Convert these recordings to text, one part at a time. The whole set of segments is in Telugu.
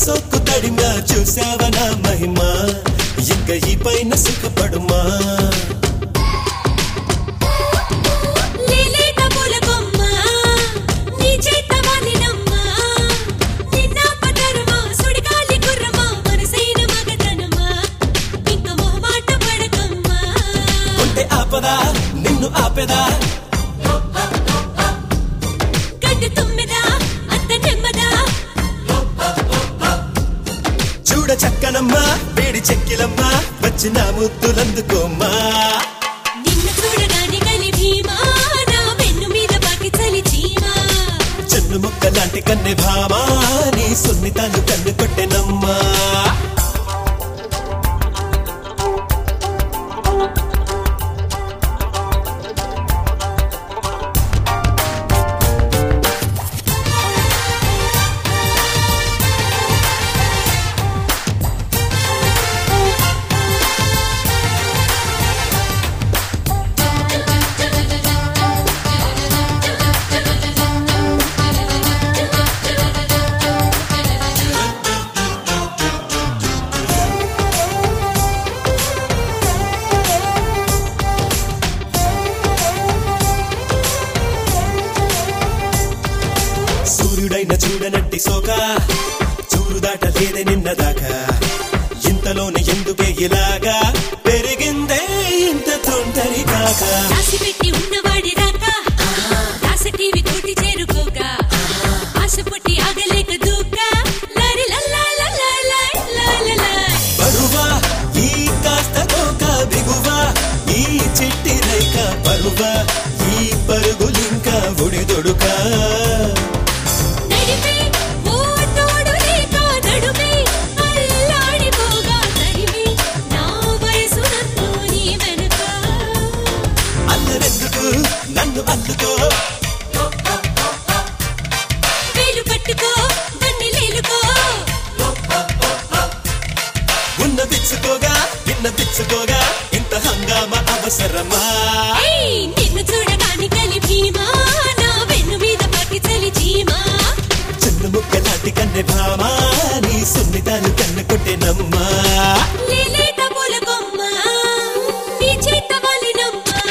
సొక్కు తడిమా చూసావా నా మహిమ ఇంక ఈ పైన సుఖపడుమా లేలేత పూల కొమ్మ నీ చేత వాలినమ్మా నిన్న పదరమా సుడిగాలి గుర్రమా మనసైన మగతనమా ఇంక మొహమాట పడకమ్మా ఉంటే ఆపదా నిన్ను ఆపెదా గడ్డు తుమ్మెదా అంత నెమ్మదా చూడ చక్కనమ్మా వేడి చెక్కిలమ్మా వచ్చిన ముద్దులందుకోమ్మా నిన్ను చూడగానే గలి భీమా నా వెన్ను మీద బాకి చలి చీమా చెన్ను ముక్క లాంటి కన్నె భామా నీ సున్నితాలు కన్ను కొట్టెనమ్మా సూర్యుడైన చూడనట్టి సోక చూరు దాట లేదే నిన్నదాకా ఇంతలోనే ఎందుకే ఇలాగా పెరిగిందే ఇంత తొందరి కాక రాసి పెట్టి ఉన్నవాడి రాక రాస టీవీ తోటి చేరుకోక ఆశ పుట్టి ఆగలేక దూక లారి లల్లా లల్లా లై లై లై బరువా ఈ కాస్త కోక బిగువా ఈ చిట్టి రేఖ పరువా ఈ పరుగులింకా ఒడిదొడుకా నడిపే ఓ తోడు లేక నడుమే అల్లాడిపోగా తరిమి నా వయసు నన్ను నీ వెనుక అల్లరెందుకు నన్ను అల్లుకో వేలు పట్టుకో దన్ని లేలుకో ఉన్న పిచ్చుకోగా నిన్న పిచ్చుకోగా ఇంత హంగామా అవసరమా ఏయ్ నిన్ను చూడగాని కలి భీమా నా వెన్ను మీద పట్టి చలి చీమా చిన్న ముక్క నాటి కన్నె భామా నీ సున్నితాలు కన్ను కొట్టెనమ్మా లేలేత పూల కొమ్మ నీ చేత వాలినమ్మా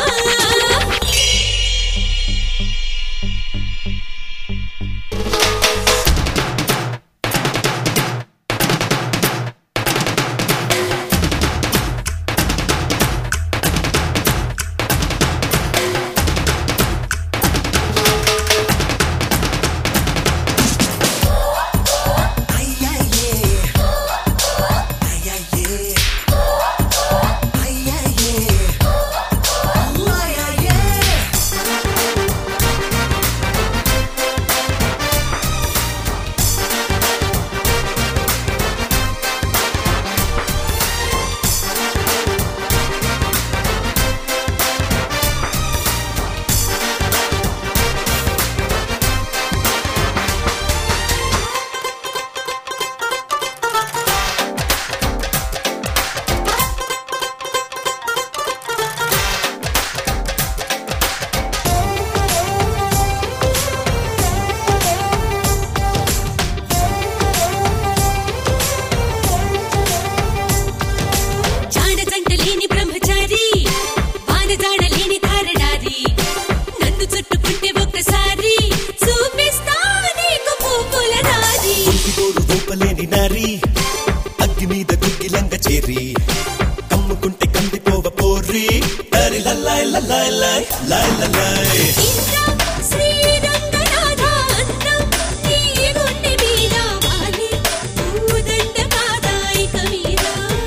జాడ జంట లేని బ్రహ్మచారి వాన జాడ లేని తారడారి నన్ను చుట్టుకుంటే ఒక్కసారి చూపిస్తా నీకు పూపుల దారి ఒంటిగోడు ఊపలేని నారి అగ్గి మీద గుగ్గిలంగ చేరి కమ్ముకుంటే కందిపోవ పోర్రి అరి లల్లాయ్ లల్లాయ్ లాయ్ లాయ్ లల్లాయ్ ఇంద్ర శ్రీరంగనాథ అందం నీ గుండె మీద వాలి పూదండ కాదాయిక మీద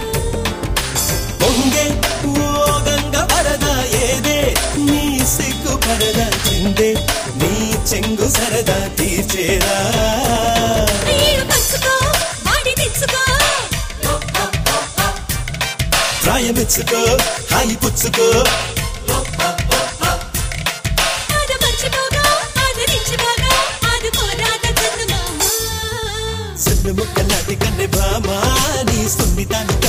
పొంగే ఓ గంగ వరద ఏదే నీ సిగ్గు పరద చిందే నీ చెంగు సరదా తీర్చేరా నీళ్ళు పంచుకో వాడి తెచ్చుకో ప్రాయమెచ్చుకో హాయి పుచ్చుకో అది మర్చిపోగా ఆదరించుకోగా ఆదుకోరాద చందమామ చిన్న ముక్కలాంటి కన్నె భామా నీ సున్నితాన్ని